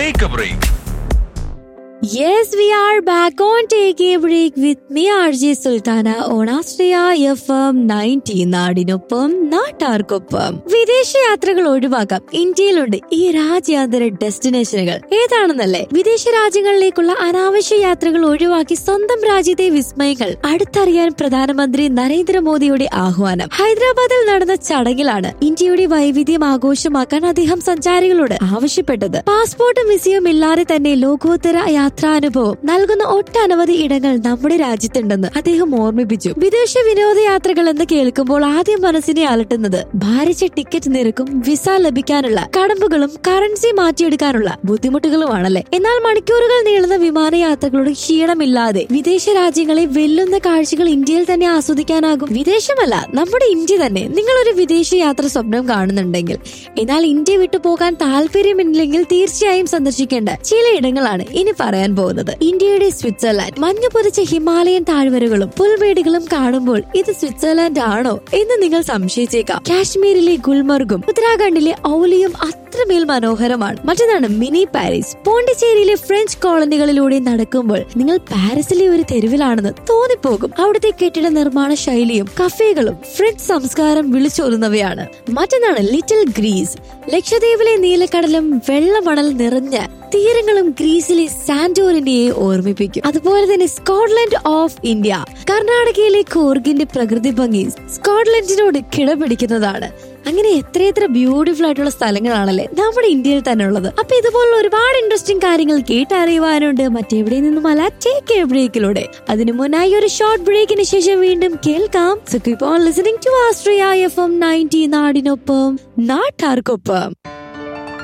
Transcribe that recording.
Take a break. Yes, we are back on Take a Break with me, RJ Sultana, on Astraya FM 90 നാടിനൊപ്പം നാട്ടാർക്കൊപ്പം വിദേശ യാത്രകൾ ഒഴിവാക്കാം ഇന്ത്യയിലുണ്ട് ഈ രാജ്യാന്തര ഡെസ്റ്റിനേഷനുകൾ ഏതാണെന്നല്ലേ വിദേശ രാജ്യങ്ങളിലേക്കുള്ള അനാവശ്യ യാത്രകൾ ഒഴിവാക്കി സ്വന്തം രാജ്യത്തെ വിസ്മയങ്ങൾ അടുത്തറിയാൻ പ്രധാനമന്ത്രി നരേന്ദ്രമോദിയുടെ ആഹ്വാനം ഹൈദരാബാദിൽ നടന്ന ചടങ്ങിലാണ് ഇന്ത്യയുടെ വൈവിധ്യം ആഘോഷമാക്കാൻ അദ്ദേഹം സഞ്ചാരികളോട് ആവശ്യപ്പെട്ടത് പാസ്പോർട്ടും വിസയും ഇല്ലാതെ തന്നെ ലോകോത്തര യാത്രാനുഭവം നൽകുന്ന ഒട്ടനവധി ഇടങ്ങൾ നമ്മുടെ രാജ്യത്തുണ്ടെന്ന് അദ്ദേഹം ഓർമ്മിപ്പിച്ചു വിദേശ വിനോദയാത്രകൾ എന്ന് കേൾക്കുമ്പോൾ ആദ്യം മനസ്സിനെ അലട്ടുന്നത് ഭാരിച്ച ടിക്കറ്റ് നിരക്കും വിസ ലഭിക്കാനുള്ള കടമ്പുകളും കറൻസി മാറ്റിയെടുക്കാനുള്ള ബുദ്ധിമുട്ടുകളുമാണല്ലേ എന്നാൽ മണിക്കൂറുകൾ നീളുന്ന വിമാനയാത്രകളുടെ ക്ഷീണമില്ലാതെ വിദേശ രാജ്യങ്ങളെ വെല്ലുന്ന കാഴ്ചകൾ ഇന്ത്യയിൽ തന്നെ ആസ്വദിക്കാനാകും വിദേശമല്ല നമ്മുടെ ഇന്ത്യ തന്നെ നിങ്ങൾ ഒരു വിദേശ യാത്ര സ്വപ്നം കാണുന്നുണ്ടെങ്കിൽ എന്നാൽ ഇന്ത്യ വിട്ടു പോകാൻ താല്പര്യമില്ലെങ്കിൽ തീർച്ചയായും സന്ദർശിക്കേണ്ട ചില ഇടങ്ങളാണ് ഇനി പറയാൻ പോകുന്നത് ഇന്ത്യയുടെ സ്വിറ്റ്സർലാൻഡ് മഞ്ഞു പൊതിച്ച ഹിമാലയൻ താഴ്വരകളും പുൽമേടുകളും കാണുമ്പോൾ ഇത് സ്വിറ്റ്സർലാൻഡ് ആണോ എന്ന് നിങ്ങൾ സംശയിച്ചേക്കാം കാശ്മീരിലെ ഗുൽമർഗും ഉത്തരാഖണ്ഡിലെ ഔലിയും അത്രമേൽ മനോഹരമാണ് മറ്റൊന്നാണ് മിനി പാരീസ് പോണ്ടിച്ചേരിയിലെ ഫ്രഞ്ച് കോളനികളിലൂടെ നടക്കുമ്പോൾ നിങ്ങൾ പാരീസിലെ ഒരു തെരുവിലാണെന്ന് തോന്നിപ്പോകും അവിടുത്തെ കെട്ടിട നിർമ്മാണ ശൈലിയും കഫേകളും ഫ്രഞ്ച് സംസ്കാരം വിളിച്ചോതുന്നവയാണ് മറ്റൊന്നാണ് ലിറ്റിൽ ഗ്രീസ് ലക്ഷദ്വീപിലെ നീലക്കടലും വെള്ളമണൽ നിറഞ്ഞ തീരങ്ങളും ഗ്രീസിലെ സാന്റോറിനെയെ ഓർമ്മിപ്പിക്കും അതുപോലെ തന്നെ സ്കോട്ട്ലൻഡ് ഓഫ് ഇന്ത്യ കർണാടകയിലെ കോർഗിന്റെ പ്രകൃതി ഭംഗി സ്കോട്ട്ലൻഡിനോട് കിടപിടിക്കുന്നതാണ് അങ്ങനെ എത്രയെത്ര ബ്യൂട്ടിഫുൾ ആയിട്ടുള്ള സ്ഥലങ്ങളാണല്ലേ നമ്മുടെ ഇന്ത്യയിൽ തന്നെ ഉള്ളത് അപ്പൊ ഇതുപോലുള്ള ഒരുപാട് ഇൻട്രസ്റ്റിംഗ് കാര്യങ്ങൾ കേട്ടറിയുവാനുണ്ട് മറ്റെവിടെ നിന്നുമല്ല ടേക്ക് എ ബ്രേക്കിലൂടെ അതിനു മുന്നായി ഒരു ഷോർട്ട് ബ്രേക്കിന് ശേഷം വീണ്ടും കേൾക്കാം listening to Austria F M ninety നാടിനൊപ്പം നാട്ടാർക്കൊപ്പം